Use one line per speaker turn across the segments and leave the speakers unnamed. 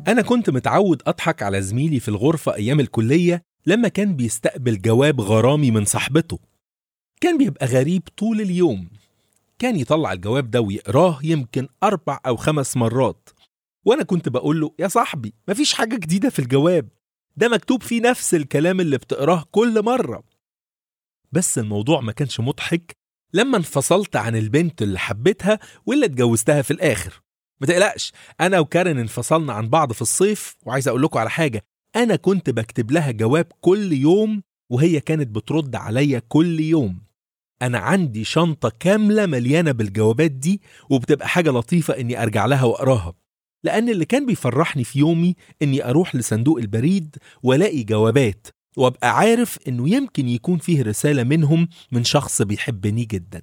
أنا كنت متعود أضحك على زميلي في الغرفة أيام الكلية لما كان بيستقبل جواب غرامي من صاحبته كان بيبقى غريب طول اليوم كان يطلع الجواب ده ويقراه يمكن أربع أو خمس مرات وأنا كنت بقول له يا صاحبي مفيش حاجة جديدة في الجواب ده مكتوب فيه نفس الكلام اللي بتقراه كل مرة بس الموضوع ما كانش مضحك لما انفصلت عن البنت اللي حبيتها واللي اتجوزتها في الآخر ما تقلقش أنا وكارن انفصلنا عن بعض في الصيف وعايز أقول لكم على حاجة أنا كنت بكتب لها جواب كل يوم وهي كانت بترد عليا كل يوم أنا عندي شنطة كاملة مليانة بالجوابات دي وبتبقى حاجة لطيفة إني أرجع لها وأقراها لأن اللي كان بيفرحني في يومي إني أروح لصندوق البريد وألاقي جوابات وأبقى عارف إنه يمكن يكون فيه رسالة منهم من شخص بيحبني جدا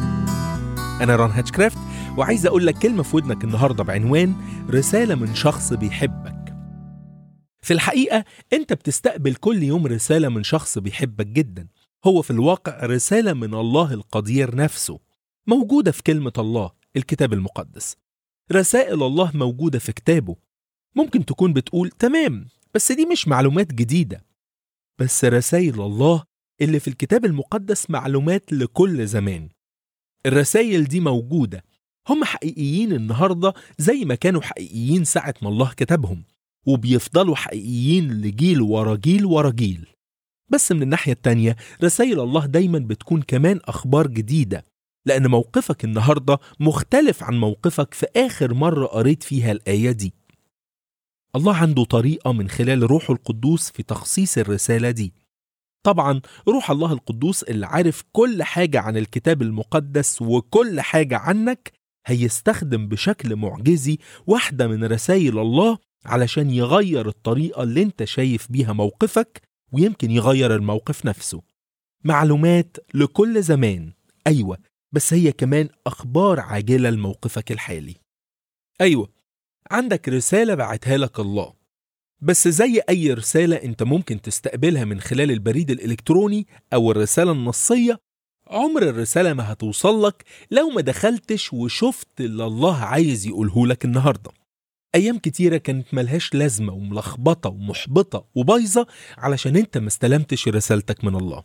أنا ران هاتشكرافت وعايز أقول لك كلمة في ودنك النهاردة بعنوان رسالة من شخص بيحبك في الحقيقة أنت بتستقبل كل يوم رسالة من شخص بيحبك جدا هو في الواقع رسالة من الله القدير نفسه موجودة في كلمة الله الكتاب المقدس رسائل الله موجودة في كتابه ممكن تكون بتقول تمام بس دي مش معلومات جديدة بس رسائل الله اللي في الكتاب المقدس معلومات لكل زمان الرسائل دي موجودة هم حقيقيين النهاردة زي ما كانوا حقيقيين ساعة ما الله كتبهم وبيفضلوا حقيقيين لجيل ورا جيل ورا جيل بس من الناحية التانية رسائل الله دايما بتكون كمان أخبار جديدة لأن موقفك النهاردة مختلف عن موقفك في آخر مرة قريت فيها الآية دي الله عنده طريقة من خلال روحه القدوس في تخصيص الرسالة دي طبعا روح الله القدوس اللي عارف كل حاجة عن الكتاب المقدس وكل حاجة عنك هيستخدم بشكل معجزي واحدة من رسائل الله علشان يغير الطريقة اللي انت شايف بيها موقفك ويمكن يغير الموقف نفسه معلومات لكل زمان أيوة بس هي كمان أخبار عاجلة لموقفك الحالي أيوة عندك رسالة بعتها لك الله بس زي أي رسالة أنت ممكن تستقبلها من خلال البريد الإلكتروني أو الرسالة النصية عمر الرسالة ما هتوصل لك لو ما دخلتش وشفت اللي الله عايز يقوله لك النهارده أيام كتيرة كانت ملهاش لازمة وملخبطة ومحبطة وبايظة علشان أنت ما استلمتش رسالتك من الله.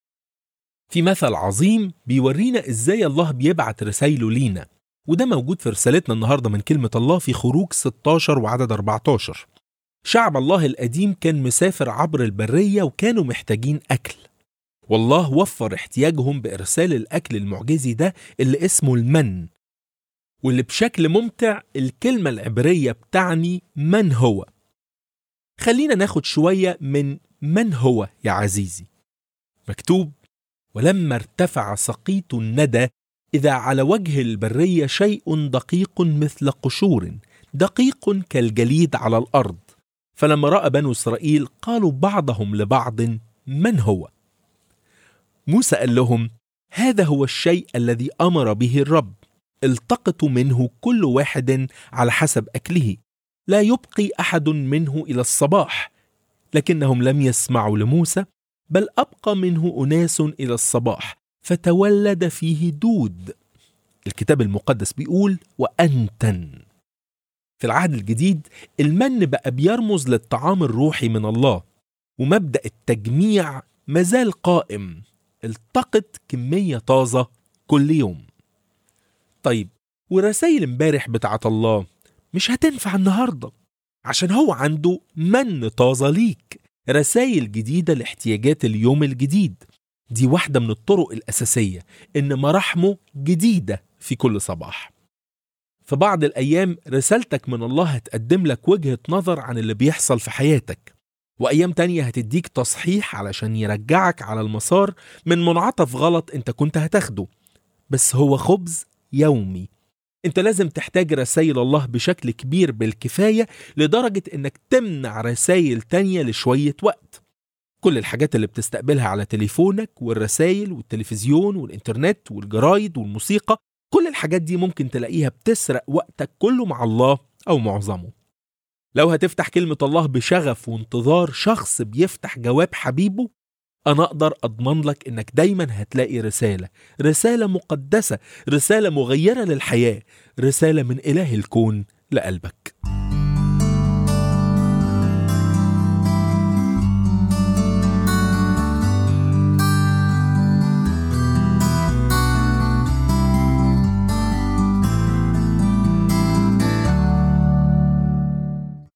في مثل عظيم بيورينا إزاي الله بيبعت رسايله لينا وده موجود في رسالتنا النهاردة من كلمة الله في خروج 16 وعدد 14 شعب الله القديم كان مسافر عبر البرية وكانوا محتاجين أكل والله وفر احتياجهم بإرسال الأكل المعجزي ده اللي اسمه المن واللي بشكل ممتع الكلمة العبرية بتعني من هو خلينا ناخد شوية من من هو يا عزيزي مكتوب ولما ارتفع سقيط الندى إذا على وجه البرية شيء دقيق مثل قشور دقيق كالجليد على الأرض فلما رأى بنو إسرائيل قالوا بعضهم لبعض من هو موسى قال لهم هذا هو الشيء الذي أمر به الرب التقطوا منه كل واحد على حسب أكله لا يبقي أحد منه إلى الصباح لكنهم لم يسمعوا لموسى بل أبقى منه أناس إلى الصباح فتولد فيه دود الكتاب المقدس بيقول وأنتن في العهد الجديد المن بقى بيرمز للطعام الروحي من الله ومبدأ التجميع مازال قائم التقط كمية طازة كل يوم طيب ورسايل امبارح بتاعت الله مش هتنفع النهارده عشان هو عنده من طازه ليك رسايل جديده لاحتياجات اليوم الجديد دي واحده من الطرق الاساسيه ان مراحمه جديده في كل صباح في بعض الايام رسالتك من الله هتقدم لك وجهه نظر عن اللي بيحصل في حياتك وايام تانية هتديك تصحيح علشان يرجعك على المسار من منعطف غلط انت كنت هتاخده بس هو خبز يومي انت لازم تحتاج رسائل الله بشكل كبير بالكفاية لدرجة انك تمنع رسائل تانية لشوية وقت كل الحاجات اللي بتستقبلها على تليفونك والرسائل والتلفزيون والإنترنت والجرايد والموسيقى كل الحاجات دي ممكن تلاقيها بتسرق وقتك كله مع الله أو معظمه لو هتفتح كلمة الله بشغف وانتظار شخص بيفتح جواب حبيبه أنا أقدر أضمن لك إنك دايما هتلاقي رسالة رسالة مقدسة رسالة مغيرة للحياة رسالة من إله الكون لقلبك